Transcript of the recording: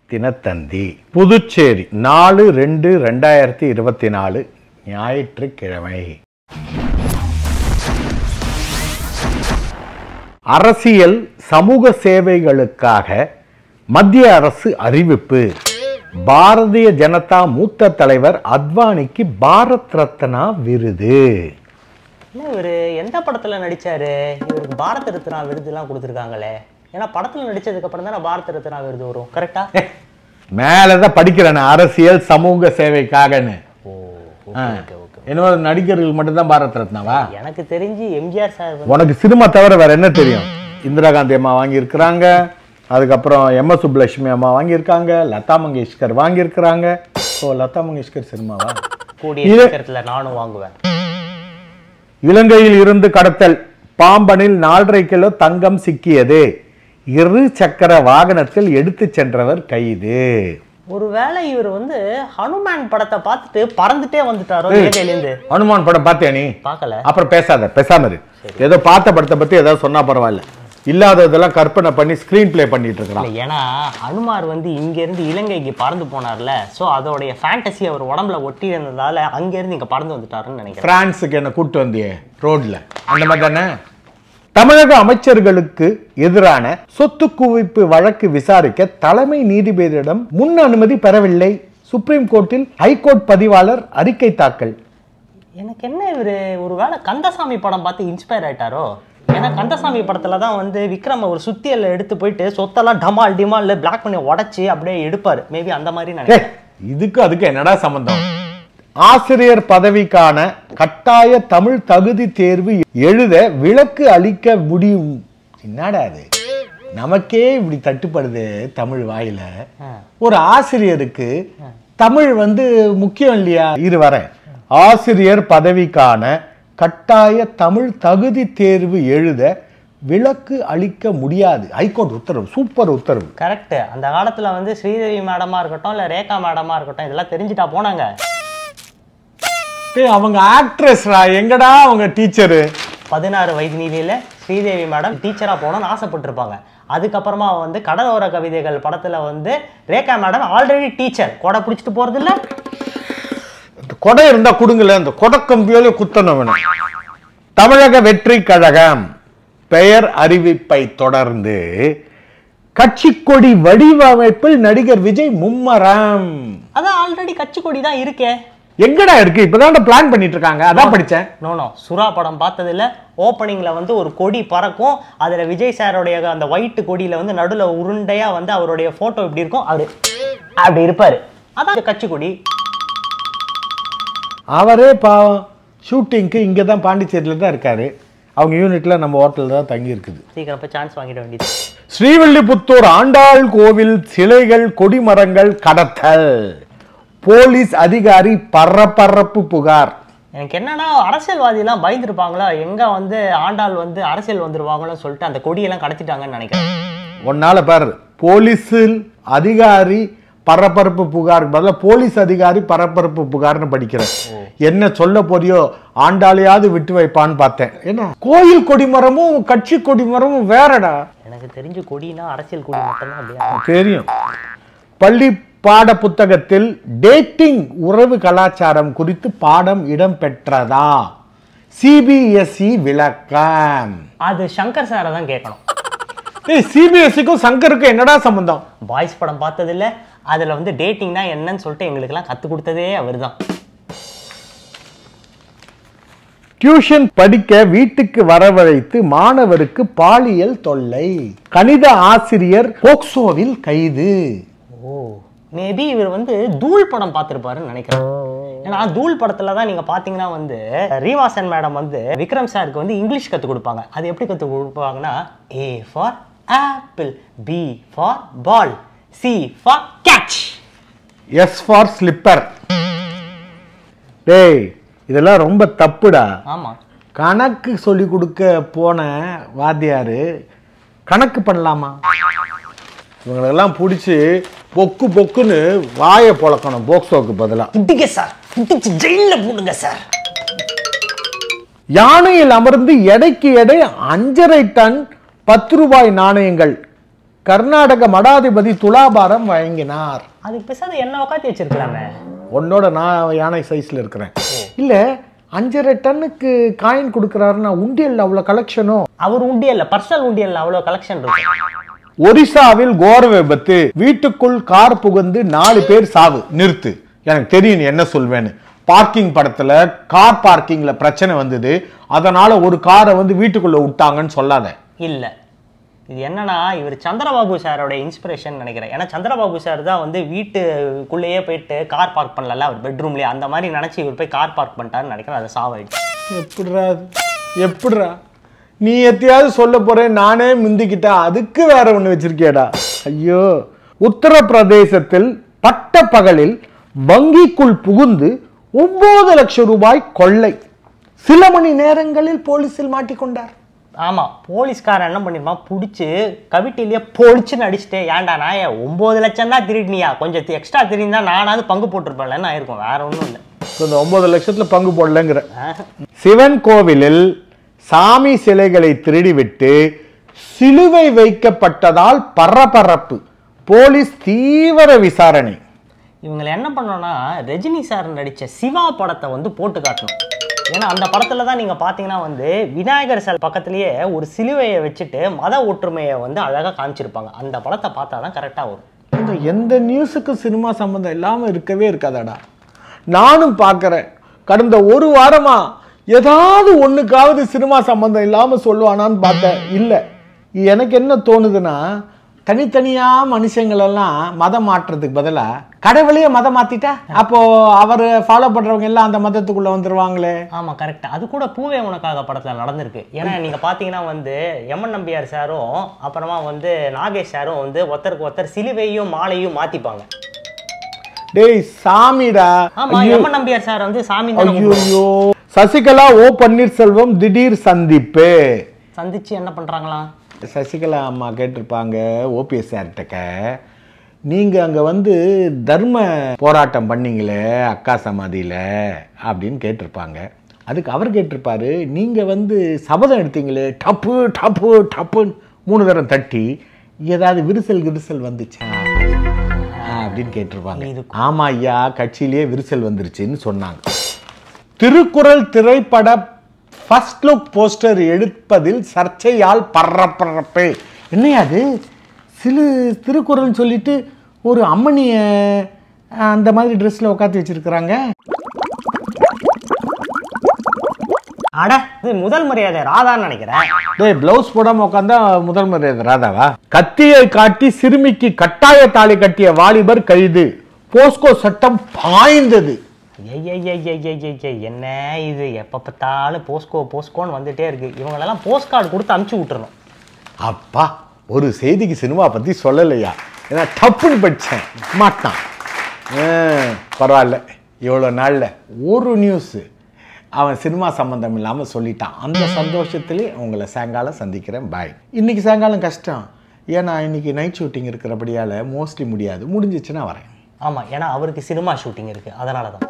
தினத்தந்தி புதுச்சேரி நாலு ரெண்டு ரெண்டாயிரத்தி இருபத்தி நாலு ஞாயிற்றுக்கிழமை அரசியல் சமூக சேவைகளுக்காக மத்திய அரசு அறிவிப்பு பாரதிய ஜனதா மூத்த தலைவர் அத்வானிக்கு பாரத் ரத்னா விருது என்ன இவரு எந்த படத்துல நடிச்சாரு இவருக்கு பாரத ரத்னா விருதுலாம் கொடுத்துருக்காங்களே ஏன்னா படத்துல நடிச்சதுக்கு அப்புறம் தானே பாரத ரத்னா விருது வரும் கரெக்டா மேலதான் படிக்கிறேன் அரசியல் சமூக சேவைக்காகன்னு ஓ ஆ. ஓகே ஓகே இன்னொரு நடிகர்கள் மட்டும்தான் பாரத் ரத்னாவா எனக்கு தெரிஞ்சு எம்ஜிஆர் சார் வந்து உனக்கு சினிமா தவிர வேற என்ன தெரியும் இந்திரா காந்தி அம்மா வாங்கியிருக்கிறாங்க அதுக்கப்புறம் எம் எஸ் சுப்புலட்சுமி அம்மா வாங்கியிருக்காங்க லதா மங்கேஷ்கர் வாங்கியிருக்கிறாங்க ஓ லதா மங்கேஷ்கர் சினிமாவா கூடிய இது- சீக்கிரத்துல நானும் வாங்குவேன் இலங்கையில் இருந்து கடத்தல் பாம்பனில் நாலரை கிலோ தங்கம் சிக்கியது இரு சக்கர வாகனத்தில் எடுத்துச் சென்றவர் கைது ஒருவேளை இவர் வந்து ஹனுமான் படத்தை பார்த்துட்டு பறந்துட்டே வந்துட்டாரோ இலங்கையிலேருந்து ஹனுமான் படம் பார்த்தியா நீ பார்க்கல அப்புறம் பேசாத பேசாம இரு ஏதோ பார்த்த படத்தை பத்தி ஏதாவது சொன்னா பரவாயில்ல இல்லாததெல்லாம் கற்பனை பண்ணி ஸ்கிரீன் பிளே பண்ணிட்டு இருக்கிறான் இல்ல, ஏன்னா அனுமார் வந்து இங்க இருந்து இலங்கைக்கு பறந்து போனார்ல சோ அதோடைய ஃபேண்டசி அவர் உடம்புல ஒட்டி இருந்ததால அங்க இருந்து இங்க பறந்து வந்துட்டாருன்னு நினைக்கிறேன் பிரான்ஸுக்கு என்ன கூட்டு வந்தியே ரோட்ல அந்த மாதிரி தானே தமிழக அமைச்சர்களுக்கு எதிரான சொத்து குவிப்பு வழக்கு விசாரிக்க தலைமை நீதிபதியிடம் முன் அனுமதி பெறவில்லை சுப்ரீம் கோர்ட்டில் ஹைகோர்ட் பதிவாளர் அறிக்கை தாக்கல் எனக்கு என்ன இவரு ஒருவேளை கந்தசாமி படம் பார்த்து இன்ஸ்பயர் ஆயிட்டாரோ ஏன்னா கந்தசாமி படத்துல தான் வந்து விக்ரம் ஒரு சுத்தியல்ல எடுத்து போயிட்டு சொத்தெல்லாம் டமால் டிமால்ல பிளாக் பண்ணி உடைச்சு அப்படியே எடுப்பாரு மேபி அந்த மாதிரி ஏய், நினைக்கிறேன் இதுக்கு அதுக்கு என்னடா சம்பந்தம் ஆசிரியர் பதவிக்கான கட்டாய தமிழ் தகுதி தேர்வு எழுத விலக்கு அளிக்க முடியும் என்னடா அது நமக்கே இப்படி தட்டுப்படுது தமிழ் வாயில ஆ. ஒரு ஆசிரியருக்கு தமிழ் வந்து முக்கியம் இல்லையா இரு வரேன் ஆசிரியர் பதவிக்கான கட்டாய தமிழ் தகுதி தேர்வு எழுத விலக்கு அளிக்க முடியாது ஹைகோர்ட் உத்தரவு சூப்பர் உத்தரவு கரெக்ட் அந்த காலத்துல வந்து ஸ்ரீதேவி மேடமா இருக்கட்டும் இல்ல ரேகா மேடமா இருக்கட்டும் இதெல்லாம் தெரிஞ்சுட்டா போனாங்க ஏய், அவங்க ஆக்ட்ரஸ்ரா எங்கடா அவங்க டீச்சரு பதினாறு வயது நீதியில ஸ்ரீதேவி மேடம் டீச்சரா போகணும்னு ஆசைப்பட்டிருப்பாங்க அதுக்கப்புறமா வந்து கடலோர கவிதைகள் படத்துல வந்து ரேகா மேடம் ஆல்ரெடி டீச்சர் கொடை பிடிச்சிட்டு போறது இல்ல இந்த கொடை இருந்தா கொடுங்கல அந்த கொடை கம்பியோல குத்தணும் வேணும் தமிழக வெற்றி கழகம் பெயர் அறிவிப்பை தொடர்ந்து கட்சி கொடி வடிவமைப்பில் நடிகர் விஜய் மும்மரம் அதான் ஆல்ரெடி கட்சி கொடி தான் இருக்கே எங்கடா இருக்கு இப்பதான் பிளான் பண்ணிட்டு இருக்காங்க அதான் படிச்சேன் நோ நோ சுறா படம் பார்த்ததில்ல ஓப்பனிங்ல வந்து ஒரு கொடி பறக்கும் அதுல விஜய் சாரோடைய அந்த ஒயிட் கொடியில வந்து நடுவுல உருண்டையா வந்து அவருடைய போட்டோ இப்படி இருக்கும் அவரு அப்படி இருப்பாரு அதான் கட்சி கொடி அவரே பாவம் ஷூட்டிங்க்கு இங்க தான் பாண்டிச்சேரியில தான் இருக்காரு அவங்க யூனிட்ல நம்ம ஹோட்டல்ல தான் தங்கி இருக்குது சீக்கிரம் போய் சான்ஸ் வாங்கிட வேண்டியது ஸ்ரீவில்லிபுத்தூர் ஆண்டாள் கோவில் சிலைகள் கொடிமரங்கள் கடத்தல் போலீஸ் அதிகாரி பரபரப்பு புகார் எனக்கு என்னன்னா அரசியல்வாதிலாம் பயந்துருப்பாங்களா எங்க வந்து ஆண்டாள் வந்து அரசியல் வந்துருவாங்களோன்னு சொல்லிட்டு அந்த கொடியெல்லாம் கடத்திட்டாங்கன்னு நினைக்கிறேன் உன்னால பாரு போலீஸில் அதிகாரி பரபரப்பு புகார் பதிலா போலீஸ் அதிகாரி பரபரப்பு புகார்னு படிக்கிறேன் என்ன சொல்ல போறியோ ஆண்டாளையாவது விட்டு வைப்பான்னு பார்த்தேன் என்ன கோயில் கொடிமரமும் கட்சி கொடிமரமும் வேறடா எனக்கு தெரிஞ்சு கொடினா அரசியல் கொடி மட்டும்தான் அப்படியே தெரியும் பள்ளி பாட புத்தகத்தில் டேட்டிங் உறவு கலாச்சாரம் குறித்து பாடம் இடம்பெற்றதா சிபிஎஸ்இ விளக்கம் அது சங்கர் சாரை தான் கேட்கணும் ஏய் சிபிஎஸ்சிக்கும் சங்கருக்கும் என்னடா சம்பந்தம் பாய்ஸ் படம் பார்த்ததில்ல அதுல வந்து டேட்டிங்னா என்னன்னு சொல்லிட்டு எங்களுக்கெல்லாம் கற்றுக் கொடுத்ததே அவர் தான் டியூஷன் படிக்க வீட்டுக்கு வரவழைத்து மாணவருக்கு பாலியல் தொல்லை கணித ஆசிரியர் போக்சோவில் கைது ஓ மேபி இவர் வந்து தூள் படம் பார்த்துருப்பாருன்னு நினைக்கிறேன் ஏன்னா தூள் படத்துல தான் நீங்க பாத்தீங்கன்னா வந்து ரீவாசன் மேடம் வந்து விக்ரம் சாருக்கு வந்து இங்கிலீஷ் கற்றுக் கொடுப்பாங்க அது எப்படி கற்றுக் கொடுப்பாங்கன்னா A for apple B for ball C for catch S for slipper டேய் இதெல்லாம் ரொம்ப தப்புடா ஆமா கணக்கு சொல்லி கொடுக்க போன வாத்தியாரு கணக்கு பண்ணலாமா இவங்களெல்லாம் பிடிச்சி பொக்கு பொக்குன்னு வாயை பொளக்கணும் போக்சோக்கு பதிலாக இடிங்க சார் இடிச்சு ஜெயில போடுங்க சார் யானையில் அமர்ந்து எடைக்கு எடை அஞ்சரை டன் பத்து ரூபாய் நாணயங்கள் கர்நாடக மடாதிபதி துலாபாரம் வழங்கினார் அதுக்கு பேசாத என்ன உட்காந்து வச்சிருக்கலாமே உன்னோட நான் யானை சைஸ்ல இருக்கிறேன் இல்ல அஞ்சரை டன்னுக்கு காயின் கொடுக்குறாருன்னா உண்டியல்ல அவ்வளவு கலெக்ஷனும் அவர் உண்டியல்ல பர்சனல் உண்டியல்ல அவ்வளவு கலெக்ஷன் இருக்கு ஒரிசாவில் கோர விபத்து வீட்டுக்குள் கார் புகுந்து நாலு பேர் சாவு நிறுத்து எனக்கு தெரியும் நீ என்ன சொல்வேன்னு பார்க்கிங் படத்துல கார் பார்க்கிங்ல பிரச்சனை வந்தது அதனால ஒரு காரை வந்து வீட்டுக்குள்ள விட்டாங்கன்னு சொல்லாத இல்ல இது என்னன்னா இவர் சந்திரபாபு சாரோட இன்ஸ்பிரேஷன் நினைக்கிறேன் ஏன்னா சந்திரபாபு சார் தான் வந்து வீட்டுக்குள்ளேயே போயிட்டு கார் பார்க் பண்ணல அவர் பெட்ரூம்லயே அந்த மாதிரி நினைச்சு இவர் போய் கார் பார்க் பண்ணிட்டாருன்னு நினைக்கிறேன் அது சாவாயிடுச்சு எப்படிரா அது? எப்படிரா நீ எத்தையாவது சொல்ல போறேன் நானே முந்திக்கிட்டா அதுக்கு வேற ஒண்ணு வச்சிருக்கியடா ஐயோ உத்தரப்பிரதேசத்தில் பட்ட பகலில் வங்கிக்குள் புகுந்து ஒன்பது லட்சம் ரூபாய் கொள்ளை சில மணி நேரங்களில் போலீசில் மாட்டிக்கொண்டார் ஆமா போலீஸ்காரன் என்ன பண்ணிருப்பான் பிடிச்சி கவிட்டிலேயே பொழிச்சுன்னு அடிச்சுட்டு ஏன்டா நாய ஒன்பது லட்சம் தான் திருடினியா கொஞ்சம் எக்ஸ்ட்ரா திருடினா நானாவது பங்கு போட்டிருப்பேன்லன்னு ஆயிருக்கும் வேற ஒன்றும் இல்லை இந்த ஒன்பது லட்சத்துல பங்கு போடலங்கிற சிவன் கோவிலில் சாமி சிலைகளை திருடிவிட்டு சிலுவை வைக்கப்பட்டதால் பரபரப்பு போலீஸ் தீவிர விசாரணை இவங்களை என்ன பண்ணோம்னா ரஜினி சார் நடித்த சிவா படத்தை வந்து போட்டு காட்டணும் ஏன்னா அந்த படத்துல தான் நீங்க பாத்தீங்கன்னா வந்து விநாயகர் சிலை பக்கத்துலயே ஒரு சிலுவையை வச்சுட்டு மத ஒற்றுமையை வந்து அழகா காமிச்சிருப்பாங்க அந்த படத்தை பார்த்தா தான் கரெக்டா வரும் இந்த எந்த நியூஸுக்கும் சினிமா சம்பந்தம் இல்லாம இருக்கவே இருக்காதடா நானும் பார்க்கறேன் கடந்த ஒரு வாரமா ஏதாவது ஒண்ணுக்காவது சினிமா சம்பந்தம் இல்லாம சொல்லுவானான்னு பார்த்தேன் இல்ல எனக்கு என்ன தோணுதுன்னா தனித்தனியா மனுஷங்களெல்லாம் மதம் மாற்றுறதுக்கு பதிலா கடவுளையே மதம் மாத்திட்டா அப்போ அவர் ஃபாலோ பண்றவங்க எல்லாம் அந்த மதத்துக்குள்ள வந்துருவாங்களே ஆமா கரெக்ட் அது கூட பூவே உனக்காக படத்துல நடந்திருக்கு ஏன்னா நீங்க பாத்தீங்கன்னா வந்து எம்என் நம்பியார் சாரும் அப்புறமா வந்து நாகேஷ் சாரும் வந்து ஒருத்தருக்கு ஒருத்தர் சிலுவையும் மாலையும் மாத்திப்பாங்க டேய் சாமிடா ஆமா எம்என் நம்பியார் சார் வந்து சாமி தானே கும்பிடுவாங்க. ஐயோ சசிகலா ஓ பன்னீர்செல்வம் திடீர் சந்திப்பு சந்திச்சு என்ன பண்றாங்களாம் சசிகலா அம்மா கேட்டிருப்பாங்க ஓபிஎஸ் சார்கிட்டக்க நீங்கள் அங்கே வந்து தர்ம போராட்டம் பண்ணீங்களே அக்கா சமாதியில் அப்படின்னு கேட்டிருப்பாங்க அதுக்கு அவர் கேட்டிருப்பாரு நீங்கள் வந்து சபதம் எடுத்தீங்களே டப்பு டப்பு டப்புன்னு மூணு தரம் தட்டி ஏதாவது விரிசல் விரிசல் வந்துச்சா அப்படின்னு கேட்டிருப்பாங்க இது- ஆமா ஐயா கட்சியிலேயே விரிசல் வந்துருச்சுன்னு சொன்னாங்க திருக்குறள் திரைப்பட ஃபர்ஸ்ட் லுக் போஸ்டர் எடுப்பதில் சர்ச்சையால் பரபரப்பு என்னையா அது சிலு திருக்குறள்னு சொல்லிட்டு ஒரு அம்மனிய அஹ், அந்த மாதிரி ட்ரெஸ்ல உட்காந்து வச்சிருக்கிறாங்க அட இது முதல் மரியாதை ராதான்னு நினைக்கிறேன் டேய் பிளவுஸ் போடாம உட்காந்தா முதல் மரியாதை ராதாவா கத்தியை காட்டி சிறுமிக்கு கட்டாய தாலி கட்டிய வாலிபர் கைது போஸ்கோ சட்டம் பாய்ந்தது ஐயையையையையையை, என்ன இது எப்ப பார்த்தாலும் போஸ்கோ போஸ்கோன்னு வந்துட்டே இருக்கு இவங்களெல்லாம் போஸ்ட் கார்டு கொடுத்து அனுப்பிச்சு விட்டுறணும் அப்பா ஒரு செய்திக்கு சினிமா பத்தி சொல்லலையா ஏன்னா டப்புன்னு படித்தேன் மாட்டான் ஆ, பரவாயில்ல இவ்வளோ நாளில் ஒரு நியூஸு அவன் சினிமா சம்மந்தம் இல்லாமல் சொல்லிட்டான் அந்த சந்தோஷத்திலே உங்களை சாயங்காலம் சந்திக்கிறேன் பாய் இன்னைக்கு சாயங்காலம் கஷ்டம் ஏன்னா இன்னைக்கு நைட் ஷூட்டிங் இருக்கிறபடியால் மோஸ்ட்லி முடியாது முடிஞ்சிச்சுன்னா வரேன் ஆமா ஏன்னா அவருக்கு சினிமா ஷூட்டிங் இருக்கு அதனால தான்